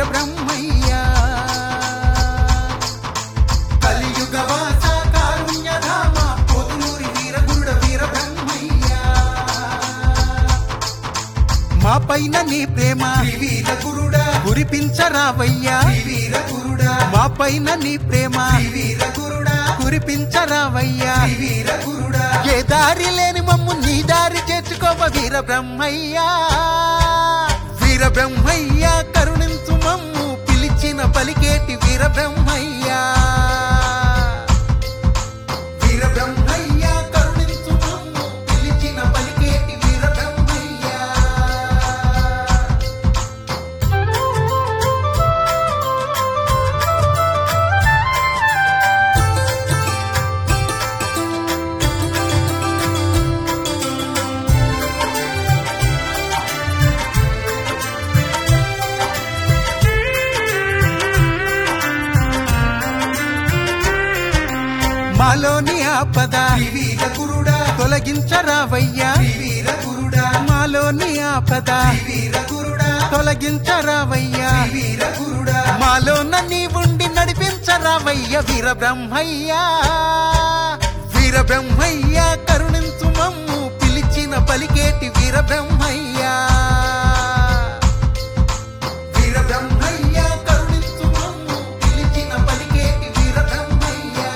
బ్రహ్మయ్య కలియుగ వాస కారుణ్యధామ పోతులూరి వీరగురుడ వీర బ్రహ్మయ్య మా పైన నీ ప్రేమ వీర గురుడా కురిపించరావయ్యా వీర గురుడా మా పైన నీ ప్రేమ వీర గురుడా కురిపించరావయ్యా వీర గురుడా ఏ దారి లేని మమ్ము నీ దారి చేర్చుకోవ వీర బ్రహ్మయ్యా వీర బ్రహ్మయ్యా కరుణించు మమ్ము పిలిచిన పలికేటి వీర బ్రహ్మయ్యా వీర బ్రహ్మయ్యా కరుణించు మమ్ము పిలిచిన పలికేటి వీర బ్రహ్మయ్యా మాలోని ఆపద వీర గురుడా తొలగించరావయ్యా వీర గురుడా మాలోని ఆపద వీర గురుడా తొలగించరావయ్యా వీర గురుడా మాలోన నీ ఉండి నడిపించరావయ్య వీర బ్రహ్మయ్యా వీర బ్రహ్మయ్యా కరుణించు మమ్ము పిలిచిన పలికేటి వీర బ్రహ్మయ్యా వీర బ్రహ్మయ్యా కరుణించు మమ్ము పిలిచిన పలికేటి వీర బ్రహ్మయ్యా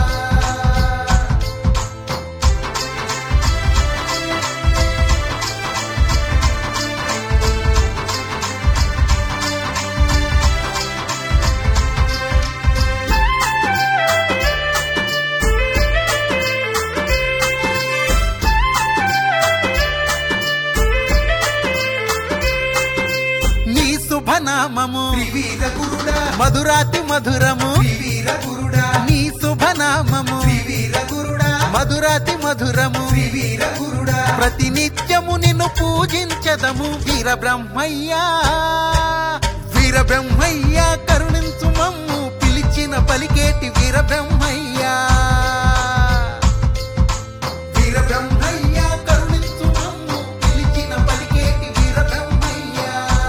నీ శుభనామము వీర గురుడా మధురాతి మధురము వీర గురుడా నీ శుభనామము వీర గురుడా మధురాతి మధురము వీర గురుడా ప్రతినిత్యము నిన్ను పూజించదము వీర బ్రహ్మయ్యా వీర బ్రహ్మయ్యా కరుణించు మమ్ము పిలిచిన పలికేటి వీర బ్రహ్మయ్యా వీర బ్రహ్మయ్యా కరుణించు మమ్ము పిలిచిన పలికేటి వీర బ్రహ్మయ్యా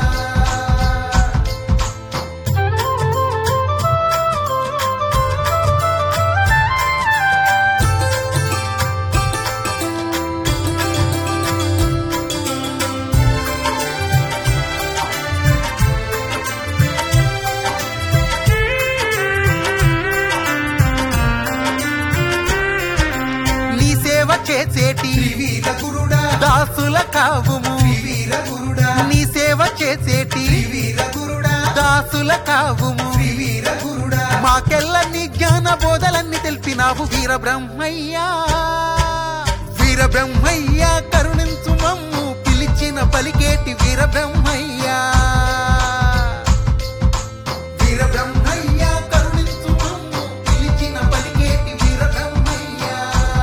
నీ సేవ చేసేటి వీర గురుడా దాసుల కావుము వీర గురుడా నీ సేవ చేసేటి వీర గురుడా దాసుల కావుము వీర గురుడా మాకెల్ల నీ జ్ఞాన బోధలన్నీ తెలిపినావు వీర బ్రహ్మయ్యా వీర బ్రహ్మయ్యా కరుణించు మమ్ము పిలిచిన పలికేటి వీర బ్రహ్మయ్యా వీర బ్రహ్మయ్యా కరుణించు మమ్ము పిలిచిన పలికేటి వీర బ్రహ్మయ్యా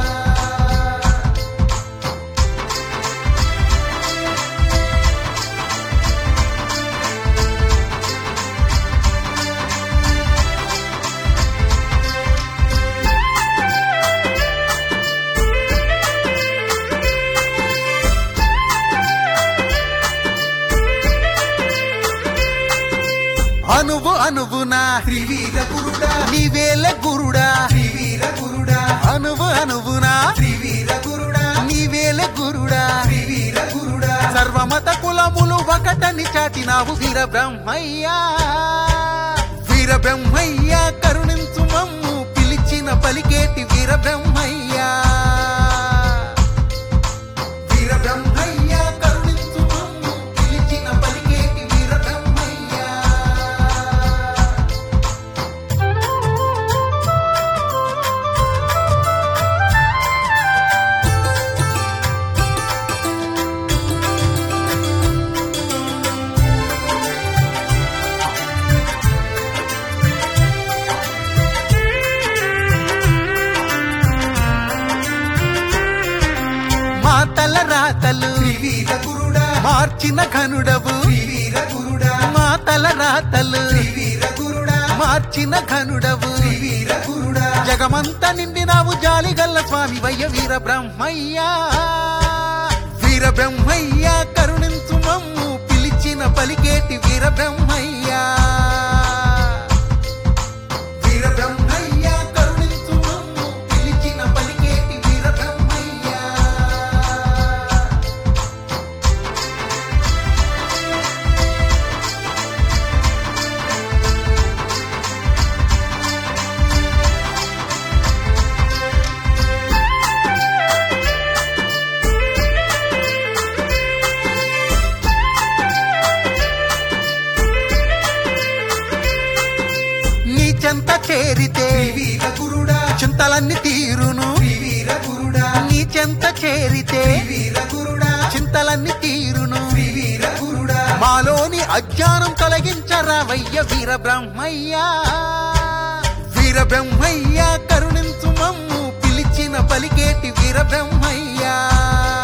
అనువు అనువునా త్రివీర గురుడా నీవేల గురుడా త్రివీర గురుడా అనువు అనువునా త్రివీర గురుడా నీవేల గురుడా త్రివీర గురుడా సర్వమత కులములు ఒకటని చాటినావు వీర బ్రహ్మయ్యా వీర బ్రహ్మయ్యా కరుణించు మమ్ము పిలిచిన పలికేటి వీర బ్రహ్మయ్యా వీర బ్రహ్మయ్యా కరుణించు మమ్ము పిలిచిన పలికేటి వీర బ్రహ్మయ్యా మా తల రాతలు త్రివీర గురుడా మార్చిన ఘనుడవు త్రివీర గురుడా మా తల రాతలు త్రివీర గురుడా మార్చిన ఘనుడవు త్రివీర గురుడా జగమంతా నిండినావు జాలిగల్ల స్వామి వయ్య వీర బ్రహ్మయ్యా వీర బ్రహ్మయ్యా కరుణించు మమ్ము పిలిచిన పలికేటి వీర బ్రహ్మయ్యా చేరితే వీర గురుడా చింతలన్నీ తీరును వీర గురుడా నీ చెంత చేరితే వీర గురుడా చింతలన్నీ తీరును వీర గురుడా మాలోని అజ్ఞానం తొలగించరావయ్య వీర బ్రహ్మయ్య వీర బ్రహ్మయ్య కరుణించు మమ్ము పిలిచిన పలికేటి వీర బ్రహ్మయ్య